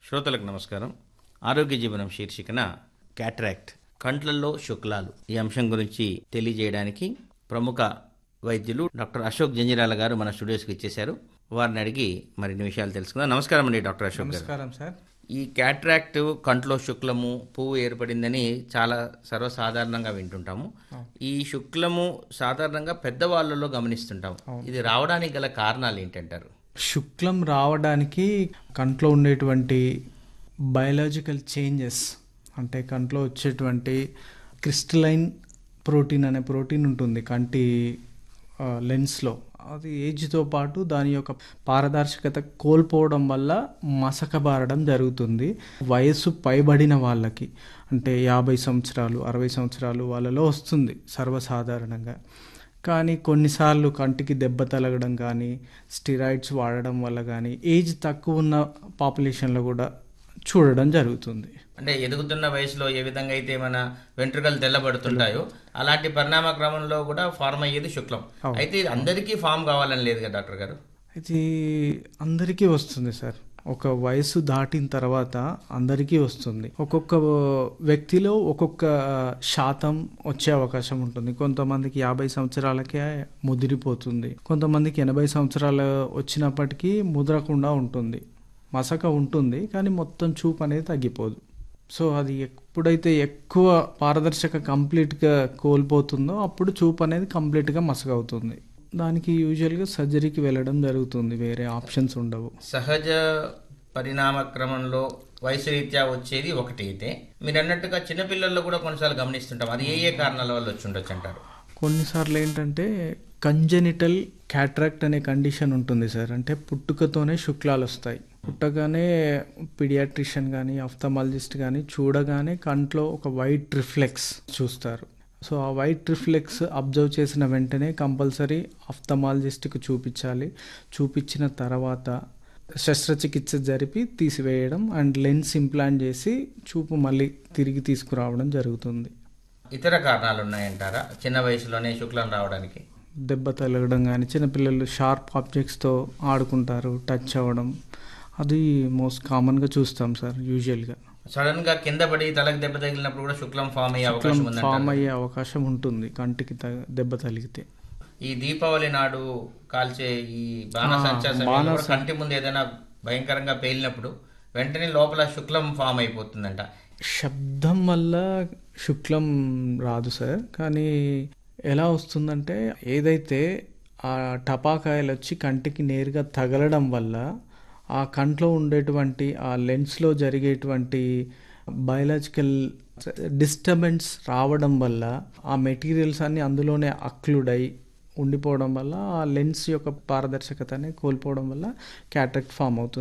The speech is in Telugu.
శ్రోతలకు నమస్కారం ఆరోగ్య జీవనం శీర్షికన క్యాట్రాక్ట్ కంట్లల్లో శుక్లాలు ఈ అంశం గురించి తెలియజేయడానికి ప్రముఖ వైద్యులు డాక్టర్ అశోక్ జంజిరాల గారు మన స్టూడియోస్కి ఇచ్చేశారు వారిని అడిగి మరిన్ని విషయాలు తెలుసుకుందాం నమస్కారం అండి డాక్టర్ అశోక్ గారు నమస్కారం సార్ ఈ క్యాట్రాక్ట్ కంట్లో శుక్లము పువ్వు ఏర్పడిందని చాలా సర్వసాధారణంగా వింటుంటాము ఈ శుక్లము సాధారణంగా పెద్దవాళ్ళలో గమనిస్తుంటాం ఇది రావడానికి గల కారణాలు ఏంటంటారు శుక్లం రావడానికి కంట్లో ఉండేటువంటి బయలాజికల్ చేంజెస్ అంటే కంట్లో వచ్చేటువంటి క్రిస్టలైన్ ప్రోటీన్ అనే ప్రోటీన్ ఉంటుంది కంటి ఆ, లెన్స్లో అది ఏజ్తో పాటు దాని యొక్క పారదర్శకత కోల్పోవడం వల్ల మసకబారడం జరుగుతుంది వయస్సు పైబడిన వాళ్ళకి అంటే యాభై సంవత్సరాలు అరవై సంవత్సరాలు వాళ్ళలో వస్తుంది సర్వసాధారణంగా కానీ కొన్నిసార్లు కంటికి దెబ్బ తలగడం కానీ స్టిరాయిడ్స్ వాడడం వల్ల కానీ ఏజ్ తక్కువ ఉన్న పాపులేషన్లో కూడా చూడడం జరుగుతుంది అంటే ఎదుగుతున్న వయసులో ఏ విధంగా అయితే మన వెంట్రుకలు తెల్లబడుతుంటాయో అలాంటి పరిణామ క్రమంలో కూడా ఫార్మ్ అయ్యేది శుక్లం అయితే ఇది అందరికీ ఫామ్ కావాలని లేదు కదా డాక్టర్ గారు ఇది అందరికీ వస్తుంది సార్ ఒక వయసు దాటిన తర్వాత అందరికీ వస్తుంది ఒక్కొక్క వ్యక్తిలో ఒక్కొక్క శాతం వచ్చే అవకాశం ఉంటుంది కొంతమందికి యాభై సంవత్సరాలకే ముదిరిపోతుంది కొంతమందికి ఎనభై సంవత్సరాలు వచ్చినప్పటికీ ముదరకుండా ఉంటుంది మసక ఉంటుంది కానీ మొత్తం చూపు అనేది తగ్గిపోదు సో అది ఎప్పుడైతే ఎక్కువ పారదర్శక కంప్లీట్గా కోల్పోతుందో అప్పుడు చూపు అనేది కంప్లీట్గా మసక అవుతుంది దానికి యూజువల్గా సర్జరీకి వెళ్ళడం జరుగుతుంది వేరే ఆప్షన్స్ ఉండవు సహజ పరిణామ క్రమంలో వయసు రీత్యా వచ్చేది ఒకటి అయితే మీరు అన్నట్టుగా చిన్నపిల్లల్లో కూడా కొన్నిసార్లు గమనిస్తుంటాం అది ఏ ఏ కారణాల వల్ల వచ్చి ఉండొచ్చు అంటారు కొన్నిసార్లు ఏంటంటే కంజెనిటల్ క్యాట్రాక్ట్ అనే కండిషన్ ఉంటుంది సార్ అంటే పుట్టుకతోనే శుక్లాలు వస్తాయి పుట్టగానే పిడియాట్రిషియన్ కానీ ఆఫ్థమాలజిస్ట్ కానీ చూడగానే కంట్లో ఒక వైట్ రిఫ్లెక్స్ చూస్తారు సో ఆ వైట్ రిఫ్లెక్స్ అబ్జర్వ్ చేసిన వెంటనే కంపల్సరీ ఆఫ్థమాలజిస్ట్కి చూపించాలి చూపించిన తర్వాత శస్త్రచికిత్స జరిపి తీసివేయడం అండ్ లెన్స్ ఇంప్లాంట్ చేసి చూపు మళ్ళీ తిరిగి తీసుకురావడం జరుగుతుంది ఇతర కారణాలు ఉన్నాయంటారా చిన్న వయసులోనే శుక్లం రావడానికి దెబ్బ తగలడం కానీ చిన్నపిల్లలు షార్ప్ ఆబ్జెక్ట్స్తో ఆడుకుంటారు టచ్ అవ్వడం అది మోస్ట్ కామన్గా చూస్తాం సార్ యూజువల్గా సడన్ గా కింద పడి తలకు దెబ్బ తగిలినప్పుడు కూడా శుక్లం ఫామ్ అయ్యే అవకాశం ఫామ్ ఉందంటారు అయ్యే అవకాశం ఉంటుంది కంటికి త- దెబ్బ తగిలితే ఈ దీపావళి నాడు కాల్చే ఈ బాణసంచా సమయంలో కూడా కంటి ముందు ఏదైనా భయంకరంగా పేలినప్పుడు వెంటనే లోపల శుక్లం ఫామ్ అయిపోతుందంట శబ్దం వల్ల శుక్లం రాదు సార్ కానీ ఎలా వస్తుందంటే ఏదైతే ఆ టపాకాయలు వచ్చి కంటికి నేరుగా తగలడం వల్ల ఆ కంట్లో ఉండేటువంటి ఆ లెన్స్లో జరిగేటువంటి బయలాజికల్ డిస్టర్బెన్స్ రావడం వల్ల ఆ మెటీరియల్స్ అన్ని అందులోనే అక్లుడై ఉండిపోవడం వల్ల ఆ లెన్స్ యొక్క పారదర్శకతని కోల్పోవడం వల్ల క్యాట్రాక్ట్ ఫామ్ అవుతుంది